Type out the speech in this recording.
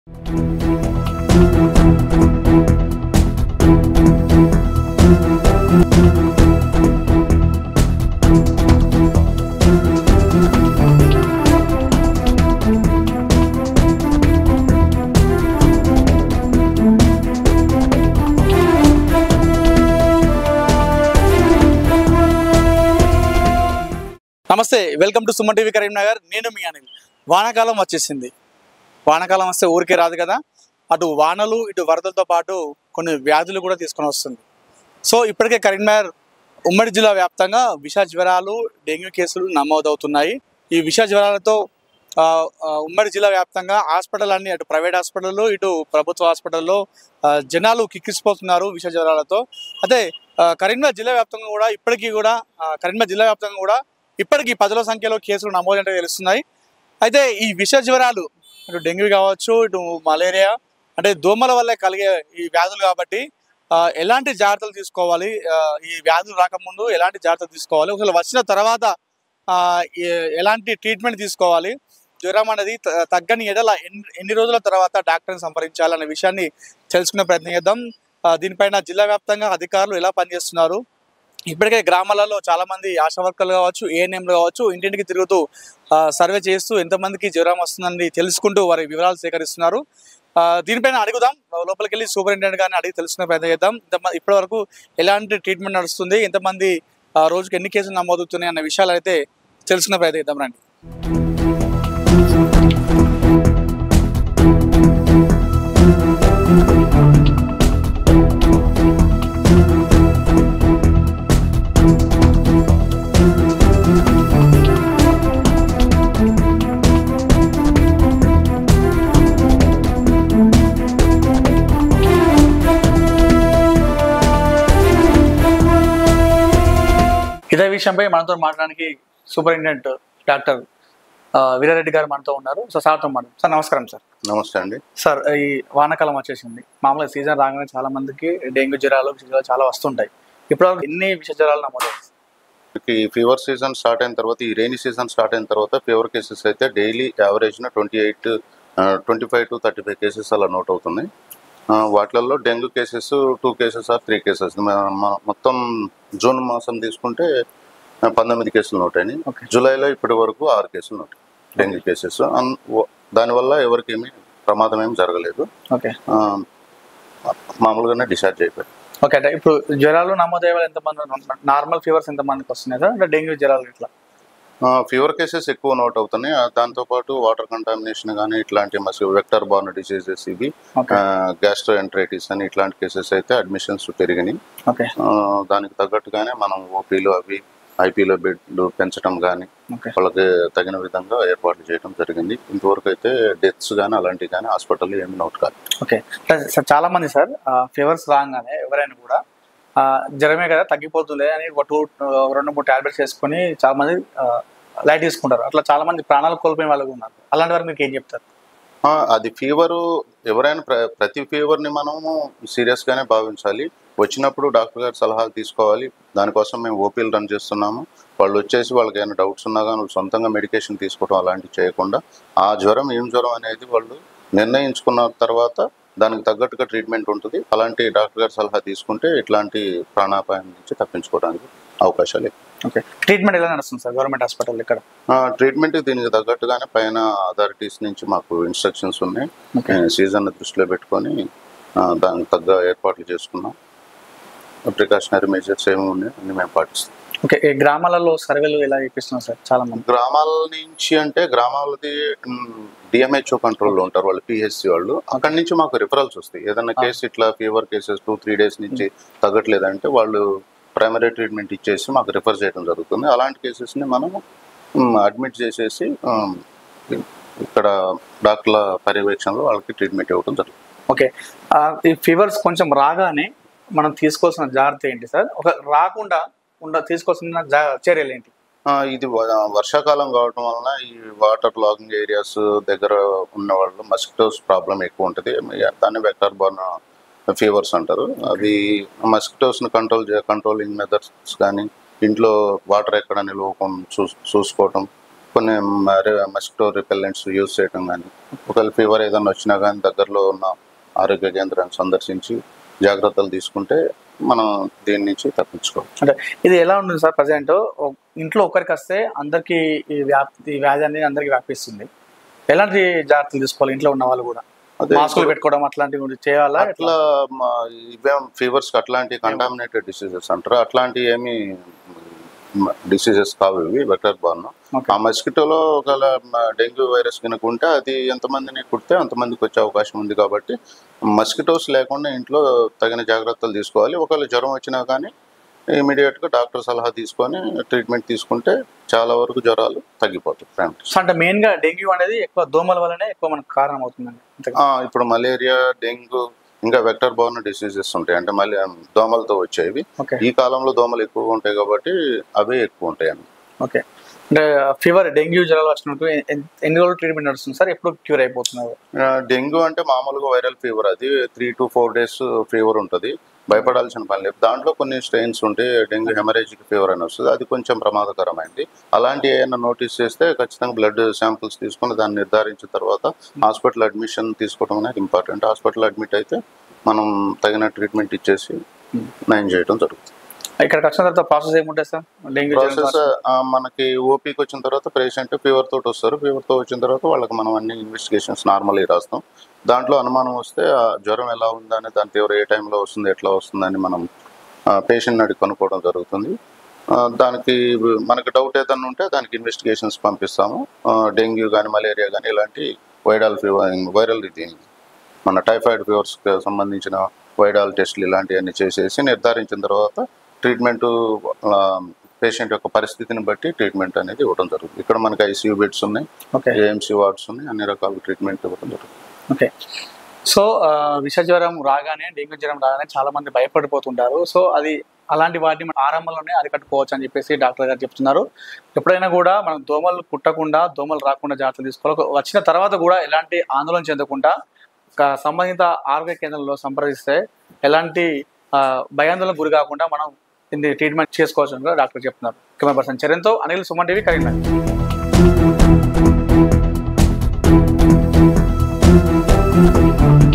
నమస్తే welcome to Suman TV Karimnagar నేను మీ అనిల్ వానాకాలం వచ్చేసింది వానాకాలం వస్తే ఊరికే రాదు కదా అటు వానలు ఇటు వరదలతో పాటు కొన్ని వ్యాధులు కూడా తీసుకొని వస్తుంది సో ఇప్పటికే కరీంనగర్ ఉమ్మడి జిల్లా వ్యాప్తంగా విష జ్వరాలు డెంగ్యూ కేసులు నమోదవుతున్నాయి ఈ విష జ్వరాలతో ఆ, ఆ, ఉమ్మడి జిల్లా వ్యాప్తంగా హాస్పిటల్ అన్ని అటు ప్రైవేట్ హాస్పిటల్లో ఇటు ప్రభుత్వ హాస్పిటల్లో ఆ, జనాలు కిక్కిసిపోతున్నారు విష జ్వరాలతో అదే ఆ, కరీంనగర్ జిల్లా వ్యాప్తంగా కూడా ఇప్పటికీ కూడా ఆ, కరీంనగర్ జిల్లా వ్యాప్తంగా కూడా ఇప్పటికీ పదుల సంఖ్యలో కేసులు నమోదంటే తెలుస్తున్నాయి అయితే ఈ విష జ్వరాలు ఇటు డెంగ్యూ కావచ్చు ఇటు మలేరియా అంటే దోమల వల్లే కలిగే ఈ వ్యాధులు కాబట్టి ఆ, ఎలాంటి జాగ్రత్తలు తీసుకోవాలి ఆ, ఈ వ్యాధులు రాకముందు ఎలాంటి జాగ్రత్తలు తీసుకోవాలి ఒకవేళ వచ్చిన తర్వాత ఆ, ఏ- ఎలాంటి ట్రీట్మెంట్ తీసుకోవాలి జ్వరం అనేది త- తగ్గని ఎడల ఎన్ని ఎన్ని రోజుల తర్వాత డాక్టర్ని సంప్రదించాలనే విషయాన్ని తెలుసుకునే ప్రయత్నం చేద్దాం ఆ, దీనిపైన జిల్లా వ్యాప్తంగా అధికారులు ఎలా పనిచేస్తున్నారు ఇప్పటికే గ్రామాలలో చాలా మంది ఆశా వర్కర్లు కావచ్చు ఏఎన్ఎంలు కావచ్చు ఇంటింటికి తిరుగుతూ ఆ, సర్వే చేస్తూ ఎంతమందికి జ్వరం వస్తుందని తెలుసుకుంటూ వారి వివరాలు సేకరిస్తున్నారు ఆ, దీనిపైన అడుగుదాం లోపలికి వెళ్ళి సూపరింటెండెంట్ గారిని అడిగి తెలుసుకునే ప్రయత్నం చేద్దాం ఇంతమంది ఇప్పటి వరకు ఎలాంటి ట్రీట్మెంట్ నడుస్తుంది ఎంతమంది ఆ, రోజుకి ఎన్ని కేసులు నమోదవుతున్నాయి అన్న విషయాలు అయితే తెలుసుకునే ప్రయత్నం చేద్దాం రండి ఇదే విషయంపై మనతో మాట్లాడడానికి సూపరింటెండెంట్ డాక్టర్ ఆ, వీరారెడ్డి గారు మనతో ఉన్నారు సో సార్తో మాట్లాడు సార్ నమస్కారం సార్ నమస్తే అండి సార్ ఈ వానాకాలం వచ్చేసింది మామూలుగా సీజన్ రాగానే చాలా మందికి డెంగ్యూ జ్వరాలు విష జ్వరాలు చాలా వస్తుంటాయి ఇప్పటివరకు ఎన్ని విష జ్వరాలు నమోదయ్యాయి ఈ ఫీవర్ సీజన్ స్టార్ట్ అయిన తర్వాత ఈ రైనీ సీజన్ స్టార్ట్ అయిన తర్వాత ఫీవర్ కేసెస్ అయితే డైలీ యావరేజ్న twenty eight twenty five to thirty five cases అలా నోట్ అవుతున్నాయి ఆ, వాటిలలో dengue cases two cases or three cases మొత్తం జూన్ మాసం తీసుకుంటే ఆ, పంతొమ్మిది కేసులు నోట్ అయినాయి Okay. జూలైలో ఇప్పటి వరకు ఆరు కేసులు నోట్ డెంగ్యూ కేసెస్ అన్- వ- దానివల్ల ఎవరికేమీ ప్రమాదం ఏం జరగలేదు ఓకే ఆ, మామూలుగానే డిశ్చార్జ్ అయిపోయారు ఓకే అంటే ఇప్పుడు జ్వరాలు నమోదయ్యే వాళ్ళు ఎంతమంది నార్మల్ ఫీవర్స్ ఎంతమందికి వస్తున్నాయి సార్ అంటే డెంగ్యూ జ్వరాలు ఇట్లా ఫీవర్ కేసెస్ ఎక్కువ నోట్ అవుతున్నాయి ఆ, దాంతోపాటు వాటర్ కంటామినేషన్ కానీ ఇట్లాంటి మసి వెక్టర్ బార్న్ డిసీజెస్ ఇవి ఓకే గ్యాస్ట్రో ఎంట్రైటిస్ అని ఇట్లాంటి కేసెస్ అయితే అడ్మిషన్స్ పెరిగినాయి ఓకే ఆ, దానికి తగ్గట్టుగానే మనం ఓపీలు అవి ఐపీలో బెడ్లు పెంచడం కానీ ఓకే వాళ్ళకి తగిన విధంగా ఏర్పాట్లు చేయడం జరిగింది ఇంతవరకు అయితే డెత్స్ కానీ అలాంటివి కానీ హాస్పిటల్లో ఏమి నోట్ కాదు ఓకే సార్ చాలా మంది సార్ ఫీవర్స్ రాగానే ఎవరైనా కూడా ఆ, జ్వరమే కదా తగ్గిపోతుంది అని ఒక టూ రెండు మూడు టాబ్లెట్స్ వేసుకొని చాలా మంది లైట్ తీసుకుంటారు అట్లా చాలా మంది ప్రాణాలు కోల్పోయిన వాళ్ళు ఉన్నారు అలాంటి వారు మీకు ఏం చెప్తారు ఆ, అది ఫీవరు ఎవరైనా ప్ర ప్రతి ఫీవర్ని మనము సీరియస్గానే భావించాలి వచ్చినప్పుడు డాక్టర్ గారి సలహాలు తీసుకోవాలి దానికోసం మేము ఓపీలు రన్ చేస్తున్నాము వాళ్ళు వచ్చేసి వాళ్ళకి ఏమైనా డౌట్స్ ఉన్నా కానీ వాళ్ళు సొంతంగా మెడికేషన్ తీసుకోవడం అలాంటివి చేయకుండా ఆ జ్వరం ఏం జ్వరం అనేది వాళ్ళు నిర్ణయించుకున్న తర్వాత దానికి తగ్గట్టుగా ట్రీట్మెంట్ ఉంటుంది అలాంటి డాక్టర్ గారి సలహా తీసుకుంటే ఇట్లాంటి ప్రాణాపాయం నుంచి తప్పించుకోవడానికి అవకాశాలు ఎక్కువ. ఓకే ట్రీట్మెంట్ ఎలా నడుస్తుంది సార్ గవర్నమెంట్ హాస్పిటల్ ఇక్కడ ఆ, ట్రీట్మెంట్ దీనికి తగ్గట్టుగానే పైన అథారిటీస్ నుంచి మాకు ఇన్స్ట్రక్షన్స్ ఉన్నాయి ఓకే సీజన్ దృష్టిలో పెట్టుకొని ఆ, దానికి తగ్గ ఏర్పాట్లు చేసుకున్నాం ప్రికాషనరీ మెజర్స్ ఏమి ఉన్నాయి అన్ని మేము పాటిస్తాం ఓకే ఈ గ్రామాలలో సర్వేలు ఎలా చేపిస్తున్నారు సార్ చాలా మంది గ్రామాల నుంచి అంటే గ్రామాలది డిఎంహెచ్ఓ కంట్రోల్లో ఉంటారు వాళ్ళు పిహెచ్సి వాళ్ళు అక్కడి నుంచి మాకు రిఫరల్స్ వస్తాయి ఏదైనా కేసు ఇట్లా fever cases two three days నుంచి తగ్గట్లేదంటే వాళ్ళు ప్రైమరీ ట్రీట్మెంట్ ఇచ్చేసి మాకు రిఫర్ చేయడం జరుగుతుంది అలాంటి కేసెస్ని మనం అడ్మిట్ చేసేసి ఉమ్, ఇక్కడ డాక్టర్ల పర్యవేక్షణలో వాళ్ళకి ట్రీట్మెంట్ ఇవ్వడం జరుగుతుంది ఓకే ఆ, ఈ ఫీవర్స్ కొంచెం రాగానే మనం తీసుకోవాల్సిన జాగ్రత్త ఏంటి సార్ ఒక రాకుండా ఉండ తీసుకోవాల్సిన జా- చర్యలు ఏంటి ఆ, ఇది వ- వర్షాకాలం కావడం వలన ఈ వాటర్ లాగింగ్ ఏరియాస్ దగ్గర ఉన్న వాళ్ళు మస్కిటోస్ ప్రాబ్లం ఎక్కువ ఉంటుంది దాన్ని వెక్టర్ బార్న్ ఫీవర్స్ అంటారు అవి మస్కిటోస్ని కంట్రోల్ చే కంట్రోలింగ్ మెథడ్స్ కానీ ఇంట్లో వాటర్ ఎక్కడ నిలవకుండా చూ చూసుకోవటం కొన్ని మస్కిటో రిపెల్లెంట్స్ యూజ్ చేయటం కానీ ఒకవేళ ఫీవర్ ఏదైనా వచ్చినా కానీ దగ్గరలో ఉన్న ఆరోగ్య కేంద్రాన్ని సందర్శించి జాగ్రత్తలు తీసుకుంటే మనం దీని నుంచి తప్పించుకోవచ్చు అంటే ఇది ఎలా ఉంటుంది సార్ ప్రజెంట్ ఇంట్లో ఒకరికి వస్తే అందరికి ఈ వ్యాప్తి ఈ వ్యాధి అనేది అందరికి వ్యాపిస్తుంది ఎలాంటి జాగ్రత్తలు తీసుకోవాలి ఇంట్లో ఉన్న వాళ్ళు కూడా అదే మాస్కులు పెట్టుకోవడం అట్లాంటివి కూడా చేయాలా అట్లా మా ఇవేం ఫీవర్స్ అట్లాంటి కంటామినేటెడ్ డిసీజెస్ అంటారు అట్లాంటి ఏమి డిసీజెస్ కావు ఇవి వెక్టర్ బార్న్ ఓకే ఆ మస్కిటోలో ఒకవేళ డెంగ్యూ వైరస్ కనుక ఉంటే అది ఎంతమందిని కుడితే అంతమందికి వచ్చే అవకాశం ఉంది కాబట్టి మస్కిటోస్ లేకుండా ఇంట్లో తగిన జాగ్రత్తలు తీసుకోవాలి ఒకవేళ జ్వరం వచ్చినా కానీ ఇమీడియట్గా డాక్టర్ సలహా తీసుకొని ట్రీట్మెంట్ తీసుకుంటే చాలా వరకు జ్వరాలు తగ్గిపోతాయి ఫ్యామిలీస్ సో అంటే మెయిన్ గా డెంగ్యూ అనేది ఎక్కువ దోమల వల్లనే ఎక్కువ మనకు కారణం అవుతుందండి అంతే ఆ, ఇప్పుడు మలేరియా డెంగ్యూ ఇంకా వెక్టర్ బోర్న్ డిసీజెస్ ఉంటాయి అంటే మళ్ళీ దోమలతో వచ్చేవి ఓకే ఈ కాలంలో దోమలు ఎక్కువ ఉంటాయి కాబట్టి అవే ఎక్కువ ఉంటాయి అన్నమాట ఓకే అంటే ఫీవర్ డెంగ్యూ జ్వరాలు వచ్చినట్టు ఎ- ఎన్- ఎన్ని రోజులు ట్రీట్మెంట్ నడుస్తుంది సార్ ఎప్పుడు క్యూర్ అయిపోతున్నారు ఆ, డెంగ్యూ అంటే మామూలుగా వైరల్ ఫీవర్ అది three to four days fever ఉంటుంది భయపడాల్సిన పని లేదు దాంట్లో కొన్ని స్ట్రెయిన్స్ ఉంటాయి డెంగ్యూ హెమరేజిక్ ఫీవర్ అని వస్తుంది అది కొంచెం ప్రమాదకరమైంది అలాంటి ఏమైనా నోటీస్ చేస్తే ఖచ్చితంగా బ్లడ్ శాంపిల్స్ తీసుకుని దాన్ని నిర్ధారించిన తర్వాత హాస్పిటల్ అడ్మిషన్ తీసుకోవడం అనేది ఇంపార్టెంట్ హాస్పిటల్ అడ్మిట్ అయితే మనం తగిన ట్రీట్మెంట్ ఇచ్చేసి నయం చేయడం జరుగుతుంది ఇక్కడికి వచ్చిన తర్వాత ప్రాసెస్ ఏముంటుంది సార్ డెంగ్యూ జ్వరం ప్రాసెస్ ఆ, మనకి ఓపీకి వచ్చిన తర్వాత పేషెంట్ ఫీవర్ తోటి వస్తారు ఫీవర్ తో వచ్చిన తర్వాత వాళ్ళకి మనం అన్ని ఇన్వెస్టిగేషన్స్ నార్మల్గా రాస్తాం దాంట్లో అనుమానం వస్తే ఆ జ్వరం ఎలా ఉందని దాని తీవ్ర ఏ టైంలో వస్తుంది ఎట్లా వస్తుందని మనం పేషెంట్ అడిగి కనుక్కోవడం జరుగుతుంది ఆ, దానికి మనకి డౌట్ ఏదైనా ఉంటే దానికి ఇన్వెస్టిగేషన్స్ పంపిస్తాము ఆ, డెంగ్యూ కానీ మలేరియా కానీ ఇలాంటి వైరల్ ఫీవర్ వైరల్ ఇది మన టైఫాయిడ్ ఫీవర్స్ సంబంధించిన వైడాల్ టెస్ట్లు ఇలాంటివన్నీ చేసేసి నిర్ధారించిన తర్వాత ట్రీట్మెంట్ పేషెంట్ యొక్క పరిస్థితిని బట్టి ట్రీట్మెంట్ అనేది ఇవ్వడం జరుగుతుంది ఇక్కడ మనకి ఐసీయూ బెడ్స్ ఉన్నాయి ఓకే ఏఎంసీ వార్డ్స్ ఉన్నాయి అన్ని రకాల ట్రీట్మెంట్ ఇవ్వడం జరుగుతుంది ఓకే సో ఆ, విష జ్వరం రాగానే డెంగ్యూ జ్వరం రాగానే చాలా మంది భయపడిపోతుంటారు సో అది అలాంటి వాటిని మనం ఆరంభంలోనే అరికట్టుకోవచ్చు అని చెప్పేసి డాక్టర్ గారు చెప్తున్నారు ఎప్పుడైనా కూడా మనం దోమలు కుట్టకుండా దోమలు రాకుండా జాగ్రత్తలు తీసుకోవాలి ఒక- వచ్చిన తర్వాత కూడా ఎలాంటి ఆందోళన చెందకుండా ఒక సంబంధిత ఆరోగ్య కేంద్రంలో సంప్రదిస్తే ఎలాంటి ఆ, భయాందోళనకు గురి కాకుండా మనం దీన్ని ట్రీట్మెంట్ చేసుకోవచ్చు అని కూడా డాక్టర్ చెప్తున్నారు కెమెరా పర్సన్ చరణ్తో అనిల్ సుమన్ టీవీ కరీంనగర్